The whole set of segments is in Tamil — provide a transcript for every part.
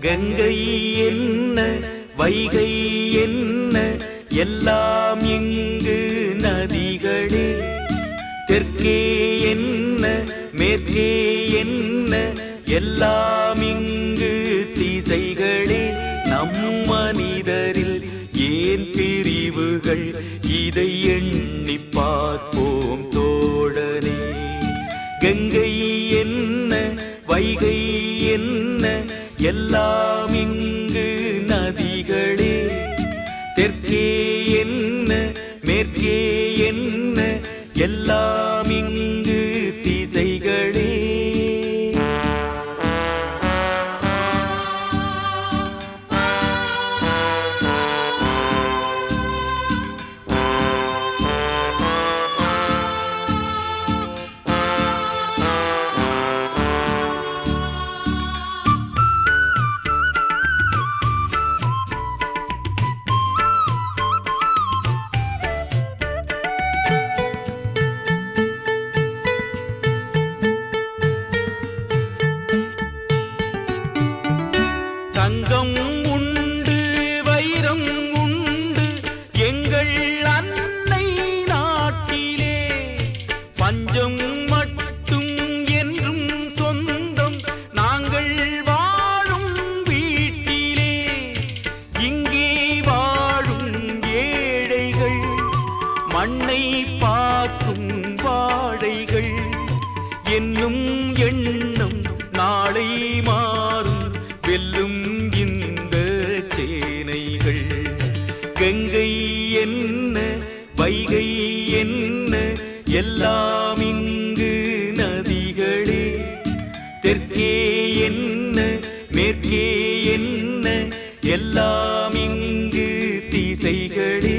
கங்கை என்ன வைகை என்ன எல்லாம் இங்கு நதிகளே தெற்கே என்ன மேற்கே என்ன எல்லாம் இங்கு திசைகளே நம் மனிதரில் ஏன் பிரிவுகள் இதை எண்ணி பார்ப்போம் தோழனே கங்கை என்ன வைகை என்ன எல்லாம் இங்கு நதிகளே தெற்கே என்ன மேற்கே என்ன எல்லாம் இங்கு திசைகளே தங்கம் உண்டு வைரம் உண்டு எங்கள் அன்னை நாட்டிலே பஞ்சம் மட்டும் என்றும் சொந்தம் நாங்கள் வாழும் வீட்டிலே இங்கே வாழும் ஏழைகள் மண்ணை பார்க்கும் வாழைகள் என்னும் எண்ணம் நாளை மாறும் வெல்லும் இந்த சேனைகள் கங்கை என்ன வைகை என்ன எல்லாம் இங்கு நதிகளே தெற்கே என்ன மேற்கே என்ன எல்லாம் இங்கு திசைகளே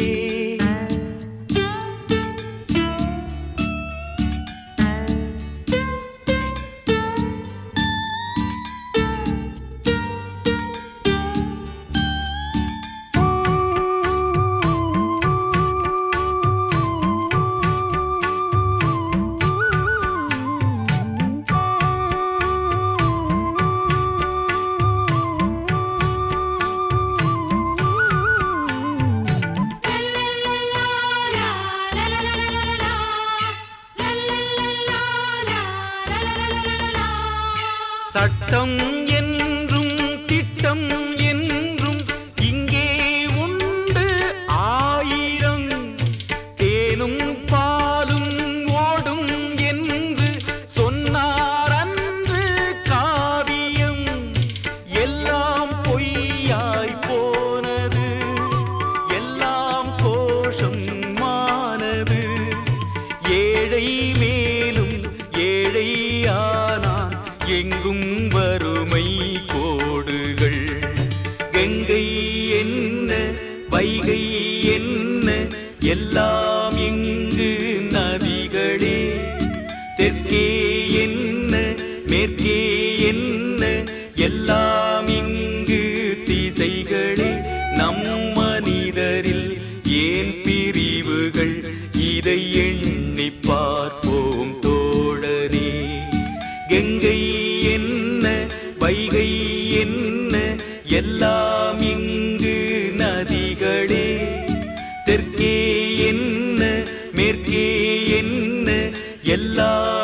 சட்டம் என்றும் திட்டம் என்றும் இங்கே உண்டு ஆயிரம் தேனும் பாலும் ஓடும் என்று சொன்னார் அன்று காவியம் எல்லாம் பொய்யாய் போனது எல்லாம் கோஷம் மானது ஏழை மேலும் ஏழையானான் எங்கும் வறுமை கோடுகள் கங்கை என்ன வைகை என்ன எல்லாம் இங்கு நதிகளே தெற்கே என்ன மேற்கே என்ன எல்லாம் இங்கு திசைகளே நம் மனிதரில் ஏன் பிரிவுகள் இதை எண்ணி பார்ப்போம் தோழரே கங்கை என்ன வைகை என்ன எல்லாம் இங்கு நதிகளே தெற்கே என்ன மேற்கே என்ன எல்லாம்